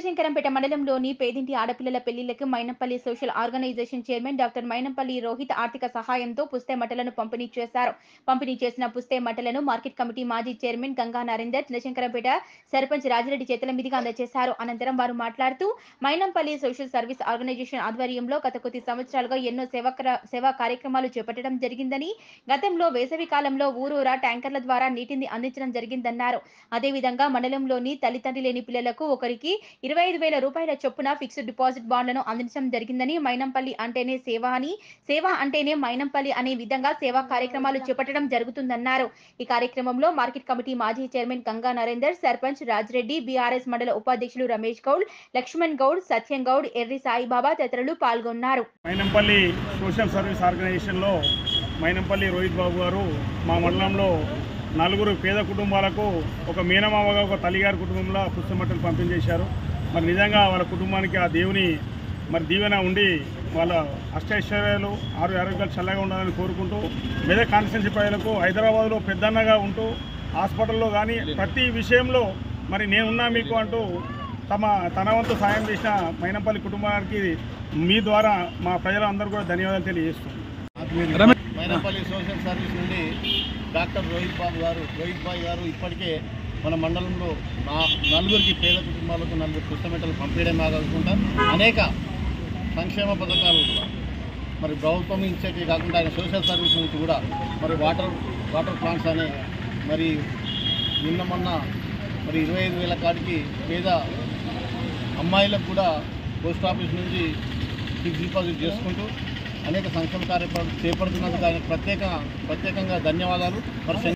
చిన్నశంకరంపేట మండలంలోని పేదింటి ఆడపిల్లల పెళ్లిళ్లకు Mynampally social organisation chairman doctor Mynampally Rohit ఆర్థిక సహాయంతో పుస్తే మట్టలను పంపిణీ చేశారు పంపిణీ చేసిన పుస్తే మట్టలను మార్కెట్ కమిటీ మాజీ చైర్మన్ గంగా నరేందర్ చిన్నశంకరంపేట సర్పంచ్ రాజిరెడ్డి చేతుల మీదుగా అందజేశారు అనంతరం వారు మాట్లాడుతూ మైనంపల్లి సోషల్ సర్వీస్ ఆర్గనైజేషన్ ఆధ్వర్యంలో గత కొద్ది సంవత్సరాలుగా ఎన్నో సేవా సేవా కార్యక్రమాలు చేపట్టడం జరిగిందని గతంలో వేసవి కాలంలో ఊరూరా ట్యాంకర్ల ద్వారా నీటిని అందించడం జరిగిందన్నారు అదేవిధంగా మండలంలోని తల్లిదండ్రి లేని పిల్లలకు ఒకరికి ఇరవై ఐదు వేల రూపాయల చొప్పున ఫిక్స్డ్ డిపాజిట్ బాండ్లను అందించడం జరిగిందని మైనంపల్లి అంటేనే సేవ అని సేవ అంటేనే మైనంపల్లి అనే విధంగా సేవా కార్యక్రమాలు చేపట్టడం జరుగుతుందన్నారు ఈ కార్యక్రమంలో మార్కెట్ కమిటీ మాజీ చైర్మన్ గంగా నరేందర్ సర్పంచ్ రాజ్రెడ్డి బీఆర్ఎస్ మండల ఉపాధ్యక్షులు రమేష్ గౌడ్ లక్ష్మణ్ గౌడ్ సత్యం గౌడ్ ఎర్రి సాయిబాబా తదితరులు పాల్గొన్నారు మైనంపల్లి సోషల్ సర్వీస్ ఆర్గనైజేషన్లో మైనంపల్లి రోహిత్ బాబు గారు మా మండలంలో నలుగురు పేద కుటుంబాలకు ఒక మీనమామగా ఒక తల్లిగారి కుటుంబంలో పుస్తమట్టలు పంపిణీ చేశారు మరి నిజంగా వాళ్ళ కుటుంబానికి ఆ దేవుని మరి దీవెన ఉండి వాళ్ళ అష్టైశ్వర్యాలు ఆరు ఆరోగ్యాలు చల్లగా ఉండాలని కోరుకుంటూ మెదక్ కాన్స్టిట్యున్సీ ప్రజలకు హైదరాబాద్లో పెద్దన్నగా ఉంటూ హాస్పిటల్లో కానీ ప్రతి విషయంలో మరి నేనున్నా మీకు అంటూ తమ తన వంతు సాయం చేసిన మైనంపల్లి కుటుంబానికి మీ ద్వారా మా ప్రజలందరూ కూడా ధన్యవాదాలు తెలియజేస్తున్నాం మైనపల్లి సోషల్ సర్వీస్ నుండి డాక్టర్ రోహిత్ బాబు గారు రోహిత్ బాయ్ గారు ఇప్పటికే మన మండలంలో నా నలుగురికి పేద కుటుంబాలకు నలుగురు పుస్తమెట్టలు పంపించడం కాకుండా అనేక సంక్షేమ పథకాలు కూడా మరి ప్రభుత్వం ఇచ్చేటివి కాకుండా ఆయన సోషల్ సర్వీస్ నుంచి కూడా మరి వాటర్ వాటర్ ప్లాంట్స్ అనే మరి నిన్న మొన్న మరి ఇరవై ఐదు వేల కాడికి పేద అమ్మాయిలకు కూడా పోస్ట్ ఆఫీస్ నుంచి ఫిక్స్ డిపాజిట్ చేసుకుంటూ అనేక సంక్షేమ కార్యక్రమాలు చేపడుతున్నందుకు ఆయన ప్రత్యేక ప్రత్యేకంగా ధన్యవాదాలు మరి